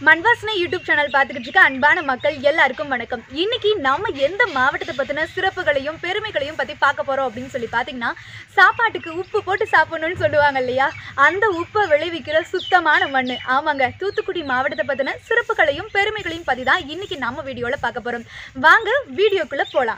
மண்வாசனை YouTube channel பார்த்துக்கிட்டு இருக்க அன்பான மக்கள் எல்லாருக்கும் வணக்கம் இன்னைக்கு நம்ம எந்த மாவட்டத்தை பற்றின சிறப்புகளையும் பெருமைகளையும் பற்றி பார்க்க போகிறோம் அப்படின்னு சொல்லி பார்த்தீங்கன்னா சாப்பாட்டுக்கு உப்பு போட்டு சாப்பிடணும்னு சொல்லுவாங்க இல்லையா அந்த உப்பை விளைவிக்கிற சுத்தமான மண் ஆமாங்க தூத்துக்குடி மாவட்டத்தை பற்றின சிறப்புகளையும் பெருமைகளையும் பற்றி தான் இன்னைக்கு நம்ம வீடியோவில் பார்க்க போகிறோம் வாங்க வீடியோக்குள்ளே போகலாம்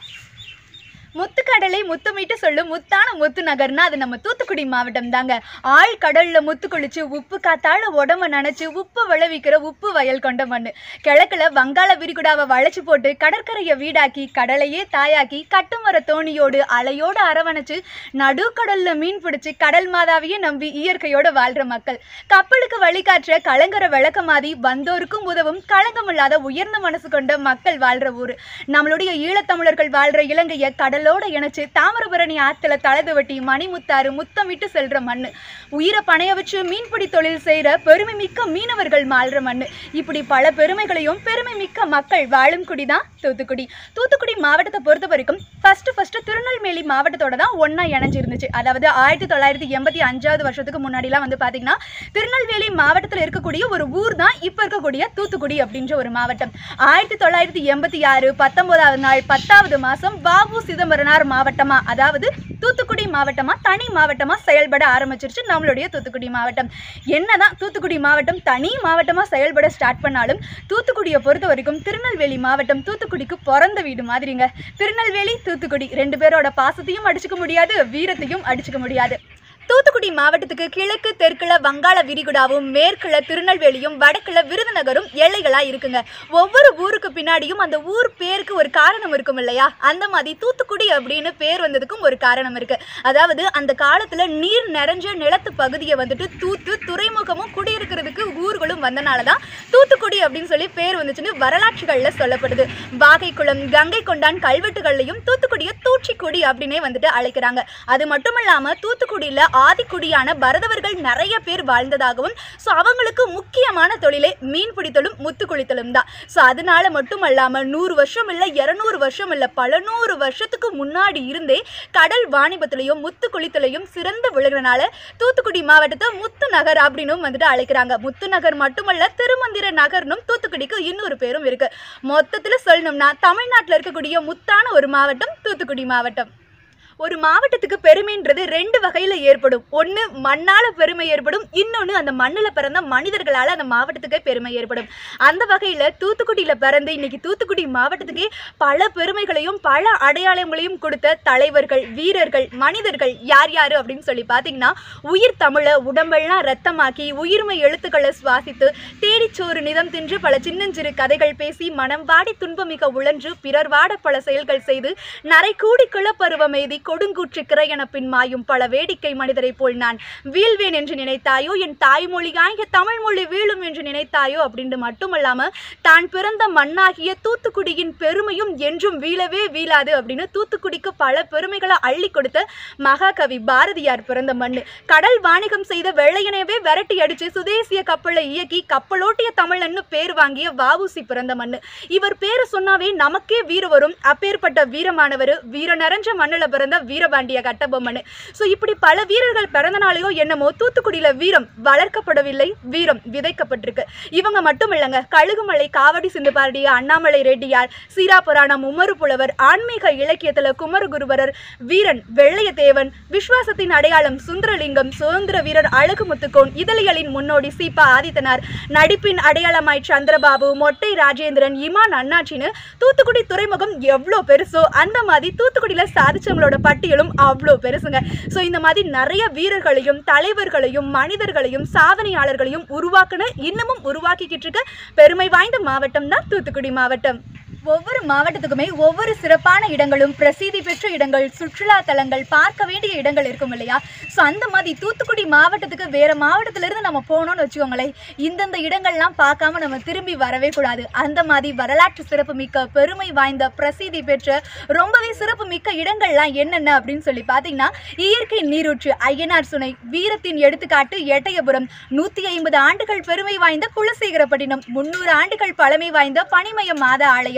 முத்துக்கடலை முத்தமிட்டு சொல்லும் முத்தான முத்து நகர்னா அது நம்ம தூத்துக்குடி மாவட்டம் தாங்க ஆழ் கடல்ல முத்து குளிச்சு உப்பு காத்தால உடம்ப நனைச்சு உப்பு விளைவிக்கிற உப்பு வயல் கொண்ட மண் கிழக்குல வங்காள விரிகுடாவை வளைச்சு போட்டு கடற்கரையை வீடாக்கி கடலையே தாயாக்கி கட்டுமர தோணியோடு அலையோடு அரவணைச்சு நடுக்கடல்ல மீன் பிடிச்சு கடல் மாதாவையே நம்பி இயற்கையோட வாழ்ற மக்கள் கப்பலுக்கு வழிகாற்ற கலங்கர விளக்கமாதி வந்தோருக்கும் உதவும் களங்கமில்லாத உயர்ந்த மனசு கொண்ட மக்கள் வாழ்ற ஊர் நம்மளுடைய ஈழத்தமிழர்கள் வாழ்ற இலங்கையை கடலோட இணைச்சு தாமிரபரணி ஆத்துல தலது வெட்டி மணிமுத்தாறு முத்தமிட்டு செல்ற மண்ணு உயிரை பணைய வச்சு மீன்பிடி தொழில் செய்யற பெருமை மிக்க மீனவர்கள் வாழ்ற மண்ணு இப்படி பல பெருமைகளையும் பெருமை மிக்க மக்கள் வாழும் குடி தான் தூத்துக்குடி தூத்துக்குடி மாவட்டத்தை பொறுத்த வரைக்கும் ஃபர்ஸ்ட் ஃபர்ஸ்ட் திருநெல்வேலி மாவட்டத்தோட தான் ஒண்ணா இணைஞ்சிருந்துச்சு அதாவது ஆயிரத்தி தொள்ளாயிரத்தி எண்பத்தி அஞ்சாவது வருஷத்துக்கு முன்னாடிலாம் வந்து பாத்தீங்கன்னா திருநெல்வேலி மாவட்டத்தில் இருக்கக்கூடிய ஒரு ஊர் தான் இப்போ இருக்கக்கூடிய தூத்துக்குடி அப்படின்ற ஒரு மாவட்டம் ஆயிரத்தி தொள்ளாயிரத்தி எண்பத்தி ஆறு பத்தொன்பதாவது நாள் பத்தாவது மாசம் பாபு சிதம்பரனார் மாவட்டமா அதாவது தூத்துக்குடி மாவட்டமா தனி மாவட்டமா செயல்பட ஆரம்பிச்சிருச்சு நம்மளுடைய தூத்துக்குடி மாவட்டம் என்னதான் தூத்துக்குடி மாவட்டம் தனி மாவட்டமா செயல்பட ஸ்டார்ட் பண்ணாலும் தூத்துக்குடியை பொறுத்த வரைக்கும் திருநெல்வேலி மாவட்டம் தூத்துக்குடிக்கு பிறந்த வீடு மாதிரிங்க திருநெல்வேலி தூத்துக்குடி ரெண்டு பேரோட பாசத்தையும் அடிச்சுக்க முடியாது வீரத்தையும் அடிச்சுக்க முடியாது தூத்துக்குடி மாவட்டத்துக்கு கிழக்கு தெற்குல வங்காள விரிகுடாவும் மேற்குல திருநெல்வேலியும் வடக்குல விருதுநகரும் எல்லைகளா இருக்குங்க ஒவ்வொரு ஊருக்கு பின்னாடியும் அந்த ஊர் பேருக்கு ஒரு காரணம் இருக்கும் இல்லையா அந்த மாதிரி தூத்துக்குடி அப்படின்னு பேர் வந்ததுக்கும் ஒரு காரணம் இருக்கு அதாவது அந்த காலத்துல நீர் நிறைஞ்ச நிலத்து பகுதியை வந்துட்டு தூத்து துறைமுகமும் குடியிருக்கிறதுக்கு ஊர்களும் வந்தனால தான் தூத்துக்குடி அப்படின்னு சொல்லி பேர் வந்துச்சுன்னு வரலாற்றுகள்ல சொல்லப்படுது வாகைக்குளம் கங்கை கொண்டான் கல்வெட்டுகள்லையும் தூத்துக்குடியை தூச்சிக்குடி அப்படின்னே வந்துட்டு அழைக்கிறாங்க அது மட்டும் இல்லாம தூத்துக்குடியில ஆதிக்குடியான பரதவர்கள் நிறைய பேர் வாழ்ந்ததாகவும் ஸோ அவங்களுக்கு முக்கியமான தொழிலே மீன் பிடித்தலும் முத்து குளித்தலும் தான் ஸோ அதனால மட்டும் அல்லாம நூறு வருஷம் இல்லை இரநூறு வருஷம் இல்லை பல நூறு வருஷத்துக்கு முன்னாடி இருந்தே கடல் வாணிபத்திலையும் முத்து குளித்தலையும் சிறந்து விழுகிறனால தூத்துக்குடி மாவட்டத்தை முத்து நகர் அப்படின்னும் வந்துட்டு அழைக்கிறாங்க முத்து நகர் மட்டுமல்ல திருமந்திர நகர்னும் தூத்துக்குடிக்கு இன்னொரு பேரும் இருக்கு மொத்தத்தில் சொல்லணும்னா தமிழ்நாட்டில் இருக்கக்கூடிய முத்தான ஒரு மாவட்டம் தூத்துக்குடி மாவட்டம் ஒரு மாவட்டத்துக்கு பெருமைன்றது ரெண்டு வகையில் ஏற்படும் ஒன்று மண்ணால் பெருமை ஏற்படும் இன்னொன்று அந்த மண்ணில் பிறந்த மனிதர்களால் அந்த மாவட்டத்துக்கே பெருமை ஏற்படும் அந்த வகையில் தூத்துக்குடியில் பிறந்து இன்னைக்கு தூத்துக்குடி மாவட்டத்துக்கே பல பெருமைகளையும் பல அடையாளங்களையும் கொடுத்த தலைவர்கள் வீரர்கள் மனிதர்கள் யார் யார் அப்படின்னு சொல்லி பார்த்தீங்கன்னா உயிர் தமிழை உடம்பெல்லாம் ரத்தமாக்கி உயிர்மை எழுத்துக்களை சுவாசித்து தேடிச்சோறு நிதம் தின்று பல சின்னஞ்சிறு கதைகள் பேசி மனம் வாடி துன்பமிக உழன்று பிறர் வாட பல செயல்கள் செய்து நரை கூடி கிளப்பருவம் எய்தி கொடுங்கூற்று கிரையன பின் மாயும் பல வேடிக்கை மனிதரைப் போல் நான் வீழ்வேன் என்று நினைத்தாயோ என் தாய்மொழியாகிய தமிழ் மொழி வீழும் என்று நினைத்தாயோ அப்படின்ட்டு மட்டுமல்லாம தான் பிறந்த மண்ணாகிய தூத்துக்குடியின் பெருமையும் என்றும் வீழவே வீழாது அப்படின்னு தூத்துக்குடிக்கு பல பெருமைகளை அள்ளி கொடுத்த மகாகவி பாரதியார் பிறந்த மண்ணு கடல் வாணிகம் செய்த வெள்ளையனவே விரட்டி அடிச்சு சுதேசிய கப்பலை இயக்கி கப்பலோட்டிய தமிழன்னு பேர் வாங்கிய வாவுசி பிறந்த மண்ணு இவர் பேரை சொன்னாவே நமக்கே வீர வரும் அப்பேற்பட்ட வீரமானவர் வீர நிறைஞ்ச மண்ணில் பிறந்த வீரபாண்டிய கட்டபொம்மனு ஸோ இப்படி பல வீரர்கள் பிறந்த நாளையோ என்னமோ தூத்துக்குடியில வீரம் வளர்க்கப்படவில்லை வீரம் விதைக்கப்பட்டிருக்கு இவங்க மட்டும் இல்லைங்க கழுகுமலை காவடி சிந்து பாடிய அண்ணாமலை ரெட்டியார் சீரா புராணம் உமரு புலவர் ஆன்மீக இலக்கியத்துல குமரகுருபரர் வீரன் வெள்ளையதேவன் விஸ்வாசத்தின் அடையாளம் சுந்தரலிங்கம் சுதந்திர வீரர் அழகு முத்துக்கோன் இதழியலின் முன்னோடி சீபா ஆதித்தனார் நடிப்பின் அடையாளமாய் சந்திரபாபு மொட்டை ராஜேந்திரன் இமான் அண்ணாச்சின்னு தூத்துக்குடி துறைமுகம் எவ்வளோ பெருசோ அந்த மாதிரி தூத்துக்குடியில சாதிச்சவங்களோட பட்டியலும் அவ்வளோ பெருசுங்க ஸோ இந்த மாதிரி நிறைய வீரர்களையும் தலைவர்களையும் மனிதர்களையும் சாதனையாளர்களையும் உருவாக்குன இன்னமும் உருவாக்கிக்கிட்டு இருக்க பெருமை வாய்ந்த மாவட்டம் தான் தூத்துக்குடி மாவட்டம் ஒவ்வொரு மாவட்டத்துக்குமே ஒவ்வொரு சிறப்பான இடங்களும் பிரசித்தி பெற்ற இடங்கள் சுற்றுலா தலங்கள் பார்க்க வேண்டிய இடங்கள் இருக்கும் இல்லையா ஸோ அந்த மாதிரி தூத்துக்குடி மாவட்டத்துக்கு வேற மாவட்டத்திலிருந்து நம்ம போனோம்னு வச்சுக்கோங்களேன் இந்தந்த இடங்கள்லாம் பார்க்காம நம்ம திரும்பி வரவே கூடாது அந்த மாதிரி வரலாற்று சிறப்பு மிக்க பெருமை வாய்ந்த பிரசித்தி பெற்ற ரொம்பவே சிறப்பு மிக்க இடங்கள்லாம் என்னென்ன அப்படின்னு சொல்லி பார்த்தீங்கன்னா இயற்கை நீரூற்று ஐயனார் சுனை வீரத்தின் எடுத்துக்காட்டு எட்டயபுரம் நூற்றி ஐம்பது ஆண்டுகள் பெருமை வாய்ந்த குலசேகரப்பட்டினம் முன்னூறு ஆண்டுகள் பழமை வாய்ந்த பனிமய மாத ஆலயம்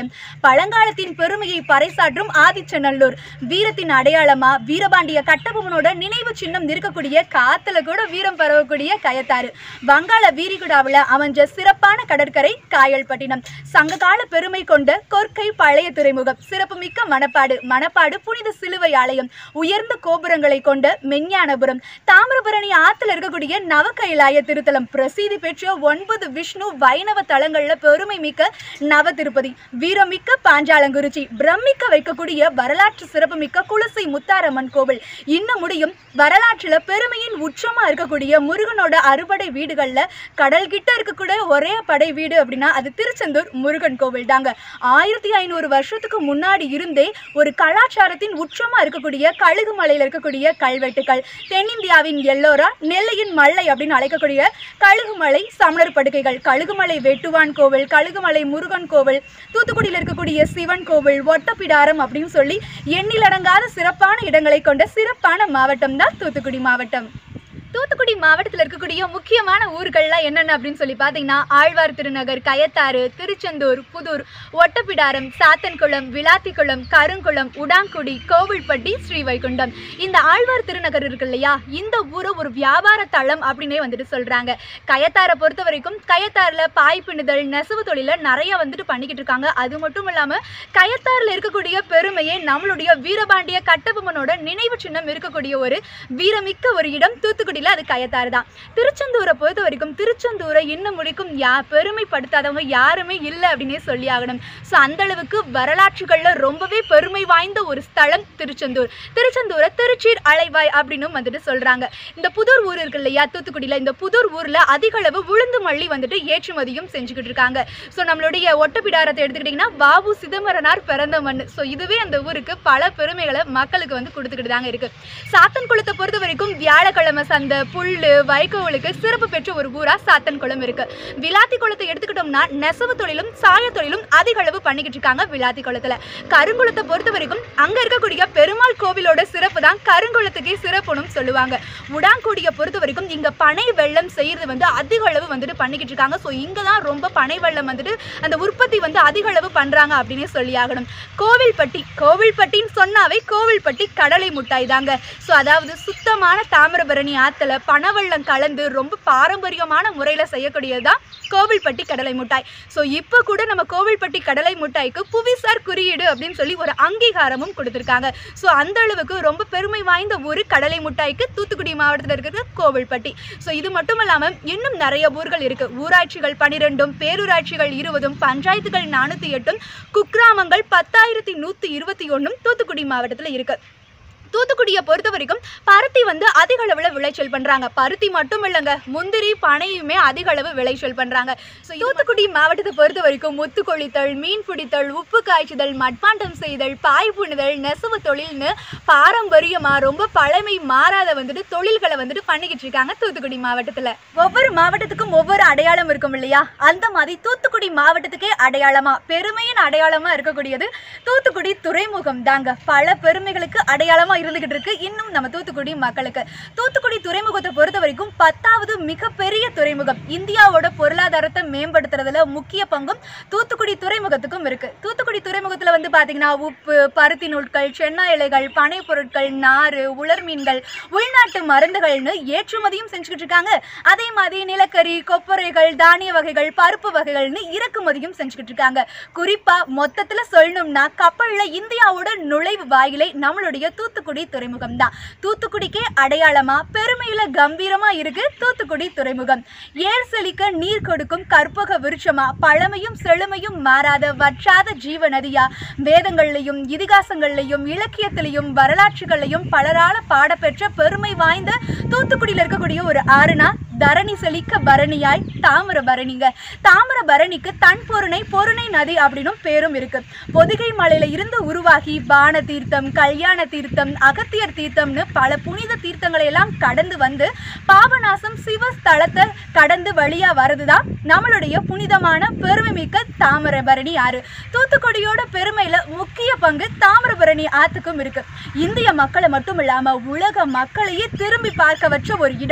இடம் பழங்காலத்தின் பெருமையை பறைசாற்றும் ஆதிச்சநல்லூர் வீரத்தின் அடையாளமா வீரபாண்டிய கட்டபொம்மனோட நினைவு சின்னம் இருக்கக்கூடிய காத்துல கூட வீரம் பரவக்கூடிய கயத்தாறு வங்காள வீரிகுடாவில் அமைஞ்ச சிறப்பான கடற்கரை காயல்பட்டினம் சங்ககால பெருமை கொண்ட கொற்கை பழைய துறைமுகம் சிறப்புமிக்க மணப்பாடு மணப்பாடு புனித சிலுவை ஆலயம் உயர்ந்த கோபுரங்களை கொண்ட மெஞ்ஞானபுரம் தாமிரபரணி ஆத்துல இருக்கக்கூடிய நவகைலாய திருத்தலம் பிரசித்தி பெற்ற ஒன்பது விஷ்ணு வைணவ தலங்கள்ல பெருமை மிக்க நவ திருப்பதி வீரமிக்க பாஞ்சாலங்குறிச்சி பிரமிக்க வைக்கக்கூடிய வரலாற்று சிறப்புமிக்க குலசை முத்தாரம்மன் கோவில் இன்னும் முடியும் வரலாற்றுல பெருமையின் உச்சமா இருக்கக்கூடிய முருகனோட அறுபடை வீடுகள்ல கடல் கிட்ட இருக்கக்கூடிய ஒரே படை வீடு அப்படின்னா அது திருச்செந்தூர் முருகன் கோவில் தாங்க ஆயிரத்தி ஐநூறு வருஷத்துக்கு முன்னாடி இருந்தே ஒரு கலாச்சாரத்தின் உச்சமா இருக்கக்கூடிய கழுகு மலையில இருக்கக்கூடிய கல்வெட்டுகள் தென்னிந்தியாவின் எல்லோரா நெல்லையின் மல்லை அப்படின்னு அழைக்கக்கூடிய கழுகுமலை சமணர் படுகைகள் கழுகுமலை வெட்டுவான் கோவில் கழுகுமலை முருகன் கோவில் தூத்துக்குடியில் இருக்கக்கூடிய சிவன் கோவில் ஒட்டப்பிடாரம் அப்படின்னு சொல்லி எண்ணிலடங்காத சிறப்பான இடங்களை கொண்ட சிறப்பான மாவட்டம் தான் தூத்துக்குடி மாவட்டம் தூத்துக்குடி மாவட்டத்தில் இருக்கக்கூடிய முக்கியமான ஊர்கள்லாம் என்னென்ன அப்படின்னு சொல்லி பார்த்தீங்கன்னா ஆழ்வார் திருநகர் கயத்தாறு திருச்செந்தூர் புதூர் ஒட்டப்பிடாரம் சாத்தன்குளம் விளாத்திக்குளம் கருங்குளம் உடாங்குடி கோவில்பட்டி ஸ்ரீவைகுண்டம் இந்த ஆழ்வார் திருநகர் இருக்கு இல்லையா இந்த ஊரை ஒரு வியாபார தளம் அப்படின்னே வந்துட்டு சொல்றாங்க கயத்தாரை பொறுத்த வரைக்கும் கயத்தாறுல பாய் பின்னுதல் நெசவு தொழில நிறைய வந்துட்டு பண்ணிக்கிட்டு இருக்காங்க அது மட்டும் இல்லாம கயத்தாறுல இருக்கக்கூடிய பெருமையே நம்மளுடைய வீரபாண்டிய கட்டபொம்மனோட நினைவு சின்னம் இருக்கக்கூடிய ஒரு வீரமிக்க ஒரு இடம் தூத்துக்குடியில் அது கயத்தாறு தான் திருச்செந்தூரை பொறுத்த வரைக்கும் திருச்செந்தூரை இன்னும் முடிக்கும் யா பெருமைப்படுத்தாதவங்க யாருமே இல்லை அப்படின்னே சொல்லி ஆகணும் ஸோ அந்த அளவுக்கு வரலாற்றுகளில் ரொம்பவே பெருமை வாய்ந்த ஒரு ஸ்தலம் திருச்செந்தூர் திருச்செந்தூரை திருச்சீர் அலைவாய் அப்படின்னு வந்துட்டு சொல்றாங்க இந்த புதூர் ஊர் இருக்கு இல்லையா தூத்துக்குடியில் இந்த புதூர் ஊர்ல அதிக அளவு உளுந்து மல்லி வந்துட்டு ஏற்றுமதியும் செஞ்சுக்கிட்டு இருக்காங்க ஸோ நம்மளுடைய ஒட்டப்பிடாரத்தை எடுத்துக்கிட்டிங்கன்னா பாபு சிதம்பரனார் பிறந்த மண் ஸோ இதுவே அந்த ஊருக்கு பல பெருமைகளை மக்களுக்கு வந்து கொடுத்துக்கிட்டு தாங்க இருக்கு சாத்தன்குளத்தை பொறுத்த வரைக்கும் வியாழக்கிழமை சந்தை புல்லு வைகோலுக்கு சிறப்பு பெற்ற ஒரு ஊரா சாத்தன்குளம் இருக்கு விளாத்தி குளத்தை எடுத்துக்கிட்டோம்னா நெசவு தொழிலும் சாய தொழிலும் அதிக அளவு பண்ணிக்கிட்டு இருக்காங்க விளாத்தி குளத்துல கருங்குளத்தை பொறுத்த வரைக்கும் அங்க இருக்கக்கூடிய பெருமாள் கோவிலோட சிறப்பு தான் கருங்குளத்துக்கே சிறப்புனும் சொல்லுவாங்க உடாங்குடியை பொறுத்த வரைக்கும் இங்க பனை வெள்ளம் செய்யறது வந்து அதிக அளவு வந்துட்டு பண்ணிக்கிட்டு இருக்காங்க ஸோ இங்க தான் ரொம்ப பனை வெள்ளம் வந்துட்டு அந்த உற்பத்தி வந்து அதிக அளவு பண்றாங்க அப்படின்னே சொல்லி ஆகணும் கோவில்பட்டி கோவில்பட்டின்னு சொன்னாவே கோவில்பட்டி கடலை முட்டாய் தாங்க ஸோ அதாவது சுத்தமான தாமிரபரணி ஆத்துல பனவெள்ளம் கலந்து ரொம்ப பாரம்பரியமான முறையில செய்யக்கூடியது தான் கோவில்பட்டி கடலை முட்டாய் ஸோ இப்போ கூட நம்ம கோவில்பட்டி கடலை முட்டாய்க்கு புவிசார் குறியீடு அப்படின்னு சொல்லி ஒரு அங்கீகாரமும் கொடுத்துருக்காங்க ஸோ அந்த அளவுக்கு ரொம்ப பெருமை வாய்ந்த ஒரு கடலை முட்டாய்க்கு தூத்துக்குடி மாவட்டத்தில் இருக்கிறது கோவில்பட்டி ஸோ இது மட்டும் இல்லாமல் இன்னும் நிறைய ஊர்கள் இருக்கு ஊராட்சிகள் பனிரெண்டும் பேரூராட்சிகள் இருபதும் பஞ்சாயத்துகள் நானூற்றி எட்டும் குக்கிராமங்கள் பத்தாயிரத்தி நூற்றி இருபத்தி ஒன்றும் தூத்துக்குடி மாவட்டத்தில் இருக்கு தூத்துக்குடியை பொறுத்த வரைக்கும் பருத்தி வந்து அதிக அளவில் விளைச்சல் பண்ணுறாங்க பருத்தி மட்டும் இல்லைங்க முந்திரி பனையுமே அதிக அளவு விளைச்சல் பண்ணுறாங்க ஸோ தூத்துக்குடி மாவட்டத்தை பொறுத்த வரைக்கும் முத்து கொளித்தல் மீன் பிடித்தல் உப்பு காய்ச்சுதல் மட்பாண்டம் செய்தல் பாய் புணுதல் நெசவு தொழில்னு பாரம்பரியமாக ரொம்ப பழமை மாறாத வந்துட்டு தொழில்களை வந்துட்டு பண்ணிக்கிட்டு இருக்காங்க தூத்துக்குடி மாவட்டத்தில் ஒவ்வொரு மாவட்டத்துக்கும் ஒவ்வொரு அடையாளம் இருக்கும் இல்லையா அந்த மாதிரி தூத்துக்குடி மாவட்டத்துக்கே அடையாளமா பெருமையின் அடையாளமா இருக்கக்கூடியது தூத்துக்குடி துறைமுகம் தாங்க பல பெருமைகளுக்கு அடையாளமா இருந்துகிட்டு இருக்கு இன்னும் நம்ம தூத்துக்குடி மக்களுக்கு தூத்துக்குடி துறைமுகத்தை பொறுத்த வரைக்கும் பத்தாவது மிகப்பெரிய துறைமுகம் இந்தியாவோட பொருளாதாரத்தை மேம்படுத்துறதுல முக்கிய பங்கும் தூத்துக்குடி துறைமுகத்துக்கும் இருக்கு தூத்துக்குடி துறைமுகத்துல வந்து பாத்தீங்கன்னா உப்பு பருத்தி நூட்கள் சென்னா இலைகள் பனை பொருட்கள் நாறு உலர் மீன்கள் உள்நாட்டு மருந்துகள்னு ஏற்றுமதியும் செஞ்சுக்கிட்டு இருக்காங்க அதே மாதிரி நிலக்கரி கொப்பரைகள் தானிய வகைகள் பருப்பு வகைகள்னு இறக்குமதியும் செஞ்சுக்கிட்டு இருக்காங்க குறிப்பா மொத்தத்துல சொல்லணும்னா கப்பல்ல இந்தியாவோட நுழைவு வாயிலை நம்மளுடைய தூத்துக்குடி துறைமுகம் தான் தூத்துக்குடிக்கே அடையாளமா பெருமையில கம்பீரமா இருக்கு தூத்துக்குடி துறைமுகம் ஏர் செழிக்க நீர் கொடுக்கும் கற்பக விருட்சமா பழமையும் செழுமையும் மாறாத வற்றாத ஜீவ நதியா வேதங்கள்லையும் இதிகாசங்கள்லையும் இலக்கியத்திலையும் வரலாற்றுகள்லையும் பலரால பாடப்பெற்ற பெருமை வாய்ந்த தூத்துக்குடியில் இருக்கக்கூடிய ஒரு ஆறுனா தரணி செழிக்க பரணியாய் தாமிர பரணிங்க தாமிர பரணிக்கு தன் பொருணை பொருணை நதி அப்படின்னும் பேரும் இருக்கு பொதிகை மலையில இருந்து உருவாகி பான தீர்த்தம் கல்யாண தீர்த்தம் அகத்தியர் தீர்த்தம்னு பல புனித தீர்த்தங்களை எல்லாம் கடந்து வந்து பாபநாசம் சிவஸ்தலத்தை கடந்து வழியா வரதுதான் நம்மளுடைய புனிதமான பெருமைமிக்க தாமிரபரணி ஆறு தூத்துக்குடியோட பெருமையில முக்கிய பங்கு தாமிரபரணி ஆத்துக்கும் இருக்கு இந்திய மக்களை மட்டும் இல்லாம உலக மக்களையே திரும்பி பார்க்க வச்ச ஒரு இடம்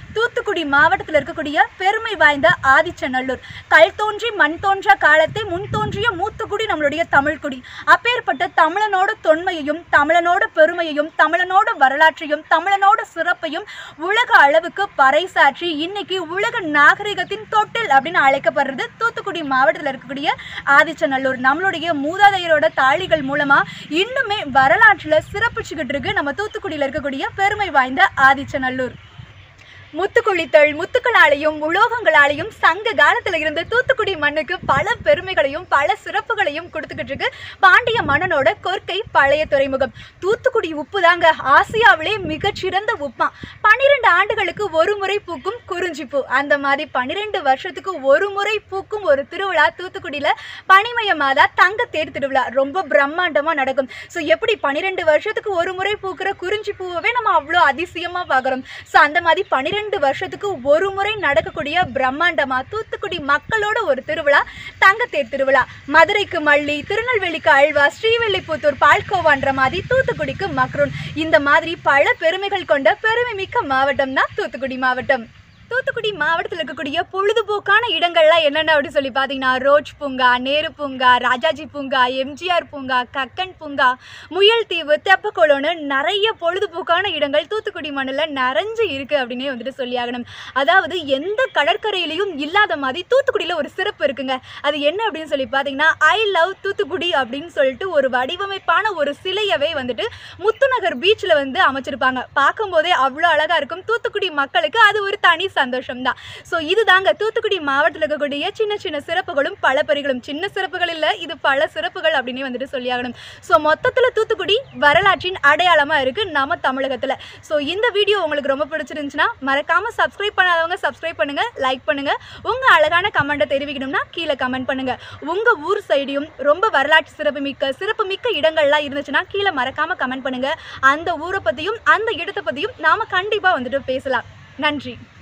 தூத்துக்குடி மாவட்டத்தில் இருக்கக்கூடிய பெருமை வாய்ந்த ஆதிச்சநல்லூர் கல் தோன்றி மண் தோன்றா காலத்தை முன் தோன்றிய மூத்துக்குடி நம்மளுடைய தமிழ்குடி அப்பேற்பட்ட தமிழனோட தொன்மையையும் தமிழனோட பெருமையையும் தமிழனோட வரலாற்றையும் தமிழனோட சிறப்பையும் உலக அளவுக்கு பறைசாற்றி இன்னைக்கு உலக நாகரிகத்தின் தொட்டில் அப்படின்னு அழைக்கப்படுறது தூத்துக்குடி மாவட்டத்தில் இருக்கக்கூடிய ஆதிச்சநல்லூர் நம்மளுடைய மூதாதையரோட தாளிகள் மூலமா இன்னுமே வரலாற்றுல சிறப்பிச்சுக்கிட்டு இருக்கு நம்ம தூத்துக்குடியில் இருக்கக்கூடிய பெருமை வாய்ந்த ஆதிச்சநல்லூர் முத்துக்குளித்தல் முத்துக்களாலையும் உலோகங்களாலையும் சங்க காலத்துல இருந்து தூத்துக்குடி மண்ணுக்கு பல பெருமைகளையும் பல சிறப்புகளையும் கொடுத்துக்கிட்டு இருக்கு பாண்டிய மன்னனோட கொற்கை பழைய துறைமுகம் தூத்துக்குடி உப்பு தாங்க ஆசியாவிலே மிகச்சிறந்த உப்பா பன்னிரெண்டு ஆண்டுகளுக்கு ஒரு முறை பூக்கும் குறிஞ்சிப்பூ அந்த மாதிரி பன்னிரெண்டு வருஷத்துக்கு ஒரு முறை பூக்கும் ஒரு திருவிழா தூத்துக்குடியில பனிமய மாதா தங்க தேர் திருவிழா ரொம்ப பிரம்மாண்டமா நடக்கும் ஸோ எப்படி பன்னிரெண்டு வருஷத்துக்கு ஒரு முறை பூக்கிற குறிஞ்சி பூவவே நம்ம அவ்வளோ அதிசயமா பார்க்குறோம் ஸோ அந்த மாதிரி பன்னிரெண்டு வருஷத்துக்கு ஒரு முறை நடக்கக்கூடிய பிரம்மாண்டமா தூத்துக்குடி மக்களோட ஒரு திருவிழா தங்கத்தேர் திருவிழா மதுரைக்கு மல்லி திருநெல்வேலிக்கு அல்வா ஸ்ரீவில்லிபுத்தூர் பால்கோவான்ற மாதிரி தூத்துக்குடிக்கு மக்ரூன் இந்த மாதிரி பல பெருமைகள் கொண்ட பெருமை மிக்க மாவட்டம் தான் தூத்துக்குடி மாவட்டம் தூத்துக்குடி மாவட்டத்தில் இருக்கக்கூடிய பொழுதுபோக்கான இடங்கள்லாம் என்னென்ன அப்படின்னு சொல்லி பார்த்தீங்கன்னா ரோஜ் பூங்கா நேரு பூங்கா ராஜாஜி பூங்கா எம்ஜிஆர் பூங்கா கக்கன் பூங்கா முயல் தீவு தெப்பக்குளம்னு நிறைய பொழுதுபோக்கான இடங்கள் தூத்துக்குடி மண்ணில் நிறைஞ்சு இருக்குது அப்படின்னே வந்துட்டு சொல்லியாகணும் அதாவது எந்த கடற்கரையிலையும் இல்லாத மாதிரி தூத்துக்குடியில் ஒரு சிறப்பு இருக்குங்க அது என்ன அப்படின்னு சொல்லி பார்த்தீங்கன்னா ஐ லவ் தூத்துக்குடி அப்படின்னு சொல்லிட்டு ஒரு வடிவமைப்பான ஒரு சிலையவே வந்துட்டு முத்துநகர் பீச்சில் வந்து அமைச்சிருப்பாங்க பார்க்கும்போதே அவ்வளோ அழகாக இருக்கும் தூத்துக்குடி மக்களுக்கு அது ஒரு தனி சந்தோஷம் தான் ஸோ இதுதாங்க தூத்துக்குடி மாவட்டத்தில் இருக்கக்கூடிய சின்ன சின்ன சிறப்புகளும் பல பெரிகளும் சின்ன சிறப்புகள் இல்லை இது பல சிறப்புகள் அப்படின்னு வந்துட்டு சொல்லியாகணும் ஸோ மொத்தத்தில் தூத்துக்குடி வரலாற்றின் அடையாளமாக இருக்குது நம்ம தமிழகத்தில் ஸோ இந்த வீடியோ உங்களுக்கு ரொம்ப பிடிச்சிருந்துச்சுன்னா மறக்காமல் சப்ஸ்கிரைப் பண்ணாதவங்க சப்ஸ்கிரைப் பண்ணுங்கள் லைக் பண்ணுங்கள் உங்கள் அழகான கமெண்ட்டை தெரிவிக்கணும்னா கீழே கமெண்ட் பண்ணுங்கள் உங்கள் ஊர் சைடையும் ரொம்ப வரலாற்று சிறப்பு மிக்க சிறப்பு மிக்க இடங்கள்லாம் இருந்துச்சுன்னா கீழே மறக்காமல் கமெண்ட் பண்ணுங்கள் அந்த ஊரை பற்றியும் அந்த இடத்தை பற்றியும் நாம் கண்டிப்பாக வந்துட்டு பேசலாம் நன்றி